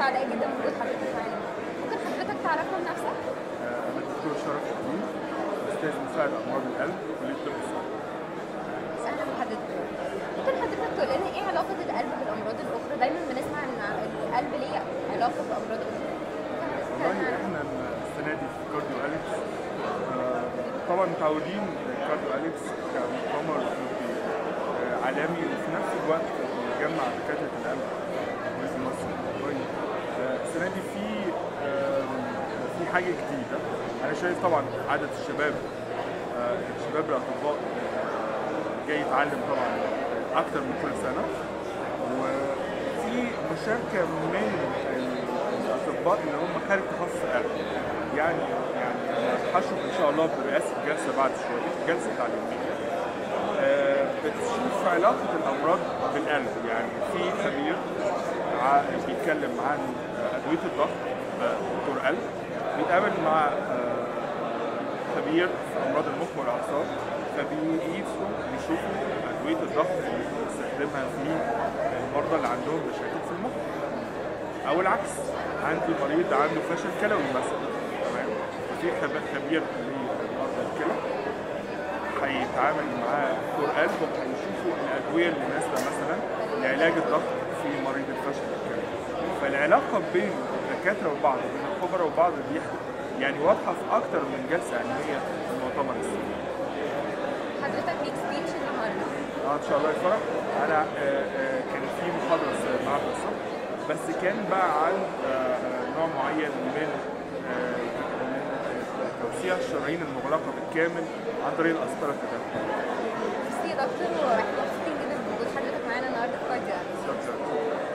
سعداء جدا بوجود حضرتك معانا ممكن حضرتك تعرفنا بنفسك؟ أنا الدكتور شرف الدين أستاذ مساعد أمراض القلب كلية طب الصدر. اهلا بحضرتك ممكن حضرتك تقول لنا ايه علاقه القلب بالامراض الاخرى دايما بنسمع ان القلب ليه علاقه بامراض اخرى ممكن حضرتك والله تكلمنا عنها؟ إحنا السنة دي في كارديو أليكس آه، طبعا متعودين كارديو أليكس كمؤتمر طبي آه، عالمي وفي نفس الوقت بيجمع دكاترة القلب في مصر طيب آه، السنة دي في آم، في حاجة جديدة أنا شايف طبعا عدد الشباب آه، الشباب الأطباء آه، جاي يتعلم طبعا أكتر من كل سنة وفي مشاركة من الأطباء اللي هم خارج تخصص القلب يعني يعني أنا هشرف إن شاء الله برئاسة جلسة بعد شوية جلسة تعليمية آه، بتشوف علاقة الأمراض بالقلب يعني في خبير ع- بيتكلم عن آه، أدوية الضغط آه، دكتور قلب بيتقابل مع آه، خبير في أمراض المخ والأعصاب فبيقيسوا بيشوفوا أدوية الضغط اللي بنستخدمها في المرضى اللي عندهم مشاكل في المخ أو العكس عندي مريض عنده فشل كلوي مثلا تمام ففي خب- خبير لمرضى الكلى هيتعامل معاه دكتور قلب وهيشوفوا الادويه المناسبه مثلا لعلاج الضغط في مريض الفشل الكلوي فالعلاقه بين الدكاتره وبعض وبين الخبراء وبعض دي يعني واضحه في اكتر من جلسه علميه في المؤتمر السنوي حضرتك ليك سبيتش النهارده اه ان شاء الله يفرح انا آه، آه، كان في محاضره النهارده الصبح بس كان بقى عن آه، آه، نوع معين من آه، من آه، توسيع الشرايين المغلقه بالكامل عن طريق القسطره التدفق ميرسي يا دكتور واحنا مبسوطين جدا بوجود حضرتك معانا النهارده في كارديو بالظبط.